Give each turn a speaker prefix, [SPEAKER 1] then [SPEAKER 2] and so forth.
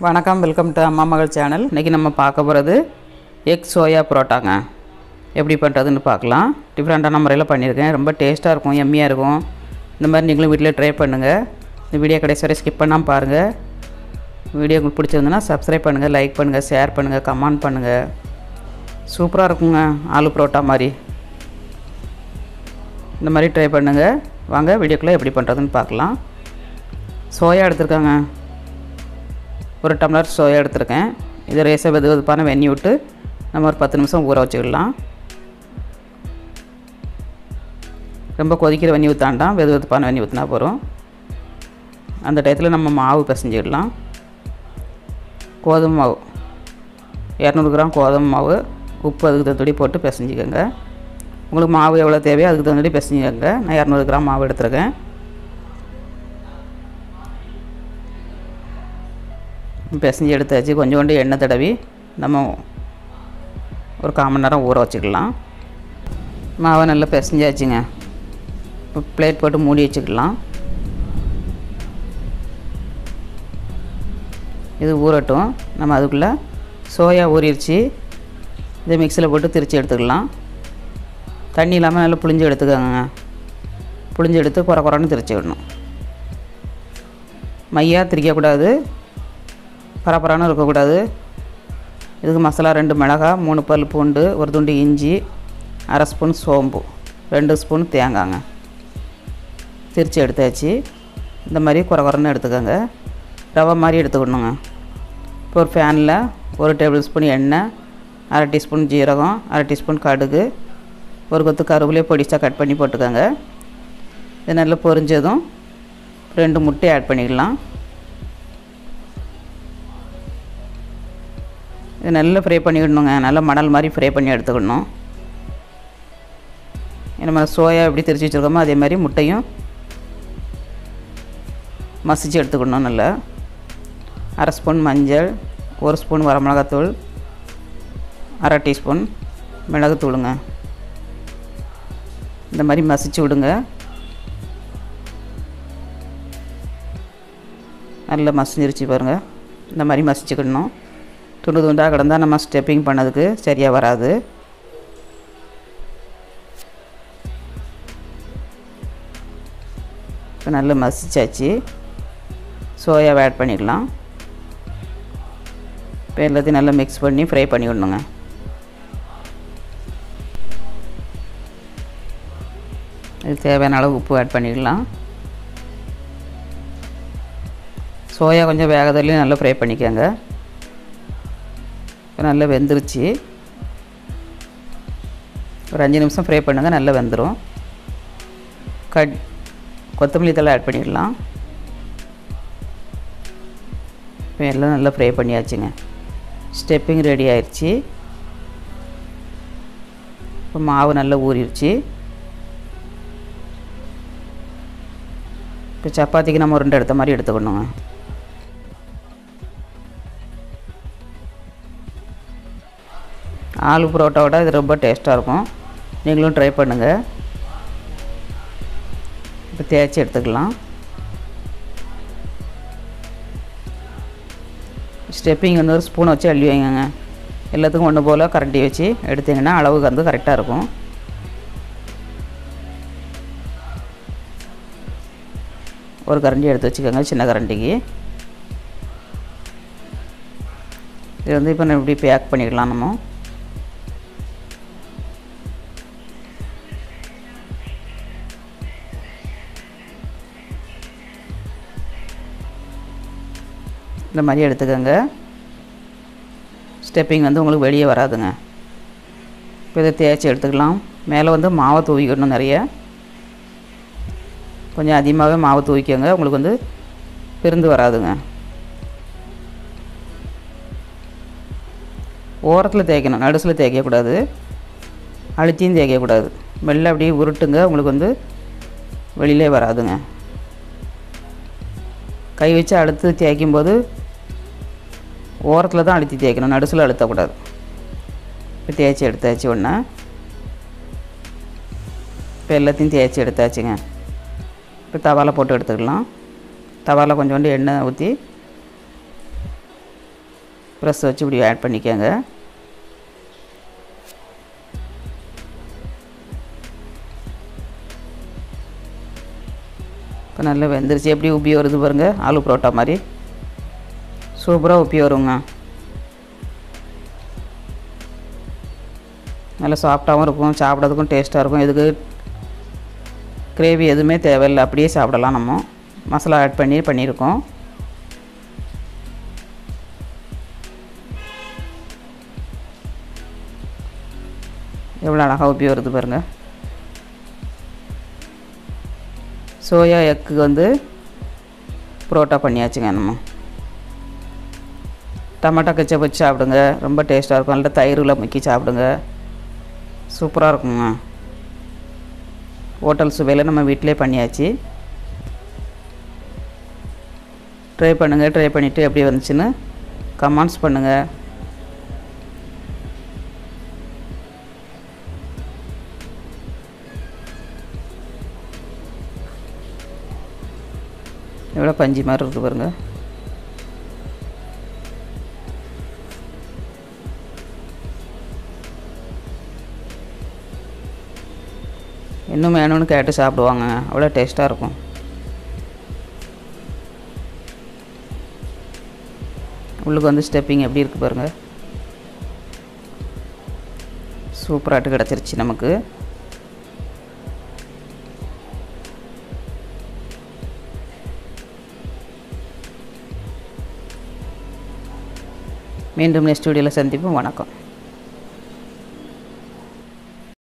[SPEAKER 1] வணக்கம் welcome to அம்மா மகள் சேனல் இன்றைக்கி நம்ம பார்க்க போகிறது எக் சோயா புரோட்டாங்க எப்படி பண்ணுறதுன்னு பார்க்கலாம் டிஃப்ரெண்ட்டான முறையில் பண்ணியிருக்கேன் ரொம்ப டேஸ்ட்டாக இருக்கும் எம்மியாக இருக்கும் இந்த மாதிரி நீங்களும் வீட்டில் ட்ரை பண்ணுங்கள் இந்த வீடியோ கடைசி வரை ஸ்கிப் பண்ணாமல் பாருங்கள் வீடியோ உங்களுக்கு பிடிச்சிருந்துன்னா சப்ஸ்கிரைப் பண்ணுங்கள் லைக் பண்ணுங்கள் ஷேர் பண்ணுங்கள் கமெண்ட் பண்ணுங்கள் சூப்பராக இருக்குங்க ஆலு புரோட்டா மாதிரி இந்த மாதிரி ட்ரை பண்ணுங்கள் வாங்க வீடியோக்குள்ளே எப்படி பண்ணுறதுன்னு பார்க்கலாம் சோயா எடுத்திருக்காங்க ஒரு டம்ளர் சோயா எடுத்திருக்கேன் இதை ரேசை வெது வெதுப்பான வெண்ணி விட்டு நம்ம ஒரு பத்து நிமிஷம் ஊற வச்சுக்கலாம் ரொம்ப கொதிக்கிற வெண்ணி ஊற்றாண்டாம் வெது வெதுப்பான வெண்ணி ஊற்றினா போகிறோம் அந்த டயத்தில் நம்ம மாவு பிசைஞ்சிடலாம் கோதுமை மாவு இரநூறு கிராம் கோதுமை மாவு உப்பு அதுக்கு தகுந்தபடி போட்டு பிசைஞ்சிக்கோங்க உங்களுக்கு மாவு எவ்வளோ தேவையோ அதுக்கு தகுந்தபடி பிசைஞ்சிக்கோங்க நான் இரநூறு கிராம் மாவு எடுத்துருக்கேன் பிசைஞ்சு எடுத்தாச்சு கொஞ்சோண்டு எண்ணெய் தடவி நம்ம ஒரு கால் மணி நேரம் ஊற வச்சுக்கலாம் மாவை நல்லா பிசைஞ்சாச்சுங்க இப்போ பிளேட் போட்டு மூடி வச்சுக்கலாம் இது ஊறட்டும் நம்ம அதுக்குள்ளே சோயா ஊறிடுச்சு இதை மிக்சியில் போட்டு திரித்து எடுத்துக்கலாம் தண்ணி இல்லாமல் நல்லா புளிஞ்சு எடுத்துக்கோங்க புளிஞ்சு எடுத்து குறை குறைன்னு திரிச்சு விடணும் மையாக திரிக்கக்கூடாது பரபரான்னு இருக்கக்கூடாது இதுக்கு மசாலா ரெண்டு மிளகாய் மூணு பல் பூண்டு ஒரு துண்டு இஞ்சி அரை ஸ்பூன் சோம்பு ரெண்டு ஸ்பூன் தேங்காங்க திரிச்சு எடுத்தாச்சு இந்த மாதிரி குறை குறைன்னு எடுத்துக்கோங்க ரவை மாதிரி எடுத்துக்கணுங்க இப்போ ஒரு ஃபேனில் ஒரு டேபிள் ஸ்பூன் எண்ணெய் அரை டீஸ்பூன் ஜீரகம் அரை டீஸ்பூன் கடுகு ஒரு கொத்து கருவேலையை பொடிசாக கட் பண்ணி போட்டுக்கோங்க இது நல்லா பொரிஞ்சதும் ரெண்டு முட்டை ஆட் பண்ணிக்கலாம் இது நல்லா ஃப்ரை பண்ணிவிடணுங்க நல்லா மணல் மாதிரி ஃப்ரை பண்ணி எடுத்துக்கணும் நம்ம சோயா எப்படி திரிச்சு வச்சுருக்கோமோ அதே மாதிரி முட்டையும் மசிச்சு எடுத்துக்கணும் நல்லா அரை ஸ்பூன் மஞ்சள் ஒரு ஸ்பூன் வரமிளகாத்தூள் அரை டீஸ்பூன் மிளகுத்தூளுங்க இந்த மாதிரி மசிச்சு விடுங்க நல்லா மசிஞ்சிருச்சு பாருங்கள் இந்த மாதிரி மசிச்சுக்கிடணும் துண்டு துண்டாக கிடந்தால் நம்ம ஸ்டெப்பிங் பண்ணதுக்கு சரியாக வராது இப்போ நல்லா மசிச்சாச்சு சோயாவை ஆட் பண்ணிக்கலாம் இப்போ எல்லாத்தையும் நல்லா மிக்ஸ் பண்ணி ஃப்ரை பண்ணி விடணுங்க இது தேவையான அளவு உப்பு ஆட் பண்ணிக்கலாம் சோயா கொஞ்சம் வேகத்துலேயும் நல்லா ஃப்ரை பண்ணிக்கோங்க இப்போ நல்லா வெந்துருச்சு ஒரு அஞ்சு நிமிஷம் ஃப்ரை பண்ணுங்கள் நல்லா வெந்துடும் கட் கொத்தமல்லி தலை ஆட் பண்ணிடலாம் இப்போ எல்லாம் நல்லா ஃப்ரை பண்ணியாச்சுங்க ஸ்டெப்பிங் ரெடி ஆயிடுச்சு இப்போ மாவு நல்லா ஊறிடுச்சு இப்போ சப்பாத்திக்கு நம்ம உருண்டை எடுத்த மாதிரி எடுத்துக்கணுங்க ஆலு புரோட்டாவோட இது ரொம்ப டேஸ்ட்டாக இருக்கும் நீங்களும் ட்ரை பண்ணுங்கள் இப்போ தேய்ச்சி எடுத்துக்கலாம் ஸ்டெப்பிங் வந்து ஒரு ஸ்பூன் வச்சு அள்ளி வைங்க எல்லாத்துக்கும் ஒன்று போல் கரண்டி வச்சு எடுத்திங்கன்னா அளவுக்கு வந்து கரெக்டாக இருக்கும் ஒரு கரண்டி எடுத்து வச்சுக்கோங்க சின்ன கரண்டிக்கு இது வந்து இப்போ நம்ம இப்படி பேக் பண்ணிக்கலாம் நம்ம இந்த மாதிரி எடுத்துக்கோங்க ஸ்டெப்பிங் வந்து உங்களுக்கு வெளியே வராதுங்க இப்போ இதை தேய்ச்சி எடுத்துக்கலாம் மேலே வந்து மாவை தூவிக்கணும் நிறைய கொஞ்சம் அதிகமாகவே மாவு தூவிக்கோங்க உங்களுக்கு வந்து பிரிந்து வராதுங்க ஓரத்தில் தேய்க்கணும் நடுசில் தேய்க்கக்கூடாது அழுத்தியும் தேய்க்கக்கூடாது மெல்ல அப்படியே உருட்டுங்க உங்களுக்கு வந்து வெளியிலே வராதுங்க கை வச்சு அடுத்து தேய்க்கும்போது ஓரத்தில் தான் அழுத்தி தேய்க்கணும் நடுசில் அழுத்தக்கூடாது இப்போ தேய்ச்சி எடுத்தாச்சு ஒன்று இப்போ எல்லாத்தையும் தேய்ச்சி எடுத்தாச்சுங்க இப்போ தவாவில் போட்டு எடுத்துக்கலாம் தவாவில் கொஞ்சோண்டு எண்ணெய் ஊற்றி ப்ரெஸ் வச்சு இப்படி ஆட் பண்ணிக்கோங்க இப்போ நல்லா வெந்துருச்சு எப்படி உப்பி வருது பாருங்கள் ஆலு பரோட்டா மாதிரி சூப்பராக உப்பி வருங்க நல்லா சாஃப்டாகவும் இருக்கும் சாப்பிட்றதுக்கும் டேஸ்ட்டாக இருக்கும் இதுக்கு கிரேவி எதுவுமே தேவையில்லை அப்படியே சாப்பிடலாம் நம்ம மசாலா ஆட் பண்ணி பண்ணியிருக்கோம் எவ்வளோ அழகாக உப்பி வருது பாருங்கள் சோயா எக்கு வந்து புரோட்டா பண்ணியாச்சுங்க நம்ம டமாட்டோ கச்சப் வச்சு சாப்பிடுங்க ரொம்ப டேஸ்ட்டாக இருக்கும் நல்லா தயிரில் முக்கி சாப்பிடுங்க சூப்பராக இருக்குங்க ஹோட்டல் சுவையில் நம்ம வீட்டிலே பண்ணியாச்சு ட்ரை பண்ணுங்கள் ட்ரை பண்ணிவிட்டு எப்படி வந்துச்சுன்னு கமெண்ட்ஸ் பண்ணுங்கள் எவ்வளோ பஞ்சு மாதிரி இருக்குது பாருங்க இன்னும் வேணும்னு கேட்டு சாப்பிடுவாங்க அவ்வளோ டேஸ்ட்டாக இருக்கும் உள்ளுக்கு வந்து ஸ்டெப்பிங் எப்படி இருக்குது பாருங்கள் சூப்பராட்டு கிடச்சிருச்சு நமக்கு மீண்டும் நெக்ஸ்ட் வீடியோவில் சந்திப்போம் வணக்கம்